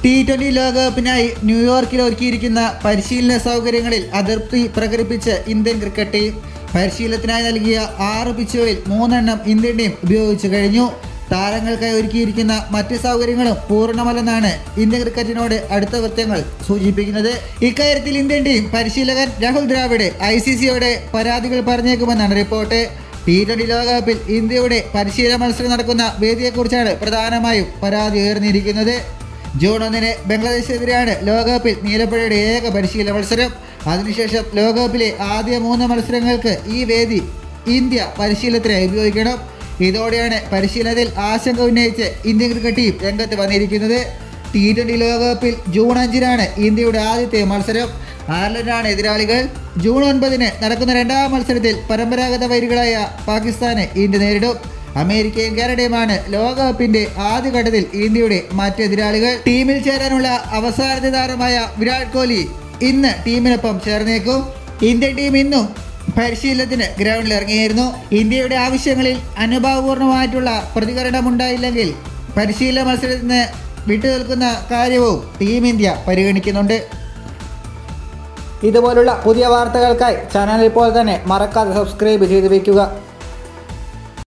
T twenty ലോകകപ്പിനായി ന്യൂയോർക്കിൽ ഒരുക്കിയിരിക്കുന്ന പരിശീലന സൗകര്യങ്ങളിൽ അതൃപ്തി പ്രകടിപ്പിച്ച് ഇന്ത്യൻ ക്രിക്കറ്റ് ടീം പരിശീലനത്തിനായി നൽകിയ ആറ് പിച്ചുകളിൽ മൂന്നെണ്ണം ഇന്ത്യൻ ടീം ഉപയോഗിച്ചു കഴിഞ്ഞു താരങ്ങൾക്കായി ഒരുക്കിയിരിക്കുന്ന മറ്റ് സൗകര്യങ്ങളും പൂർണ്ണമല്ലെന്നാണ് ഇന്ത്യൻ ക്രിക്കറ്റിനോട് അടുത്ത വൃത്തങ്ങൾ സൂചിപ്പിക്കുന്നത് ഇക്കാര്യത്തിൽ ഇന്ത്യൻ ടീം പരിശീലകൻ രാഹുൽ ദ്രാവിഡ് ഐ സി സിയോട് പരാതികൾ പറഞ്ഞേക്കുമെന്നാണ് റിപ്പോർട്ട് ടി ട്വന്റി ലോകകപ്പിൽ ഇന്ത്യയുടെ പരിശീലന മത്സരം നടക്കുന്ന വേദിയെക്കുറിച്ചാണ് പ്രധാനമായും പരാതി ഉയർന്നിരിക്കുന്നത് ജൂൺ ഒന്നിന് ബംഗ്ലാദേശിനെതിരെയാണ് ലോകകപ്പിൽ നീലപ്പുഴയുടെ ഏക പരിശീലന മത്സരം അതിനുശേഷം ലോകകപ്പിലെ ആദ്യ മൂന്ന് മത്സരങ്ങൾക്ക് ഈ വേദി ഇന്ത്യ പരിശീലനത്തിനായി ഉപയോഗിക്കണം ഇതോടെയാണ് പരിശീലനത്തിൽ ആശങ്ക ഉന്നയിച്ച് ഇന്ത്യൻ ക്രിക്കറ്റ് ടീം രംഗത്ത് വന്നിരിക്കുന്നത് ടി ട്വൻ്റി ലോകകപ്പിൽ ജൂൺ അഞ്ചിനാണ് ഇന്ത്യയുടെ ആദ്യത്തെ മത്സരം അയർലൻഡാണ് എതിരാളികൾ ജൂൺ ഒൻപതിന് നടക്കുന്ന രണ്ടാം മത്സരത്തിൽ പരമ്പരാഗത വൈരികളായ പാകിസ്ഥാനെ ഇന്ത്യ നേരിടും അമേരിക്കയും കാനഡയുമാണ് ലോകകപ്പിന്റെ ആദ്യഘട്ടത്തിൽ ഇന്ത്യയുടെ മറ്റെതിരാളികൾ ടീമിൽ ചേരാനുള്ള അവസാനത്തെ താരമായ വിരാട് കോഹ്ലി ഇന്ന് ടീമിനൊപ്പം ചേർന്നേക്കും ഇന്ത്യൻ ടീം ഇന്നും പരിശീലനത്തിന് ഗ്രൗണ്ടിൽ ഇറങ്ങിയിരുന്നു ഇന്ത്യയുടെ ആവശ്യങ്ങളിൽ അനുഭാവപൂർണമായിട്ടുള്ള പ്രതികരണമുണ്ടായില്ലെങ്കിൽ പരിശീലന മത്സരത്തിൽ നിന്ന് വിട്ടുനിൽക്കുന്ന കാര്യവും ടീം ഇന്ത്യ പരിഗണിക്കുന്നുണ്ട് ഇതുപോലുള്ള പുതിയ വാർത്തകൾക്കായി ചാനൽ ഇപ്പോൾ തന്നെ മറക്കാതെ സബ്സ്ക്രൈബ് ചെയ്ത് വയ്ക്കുക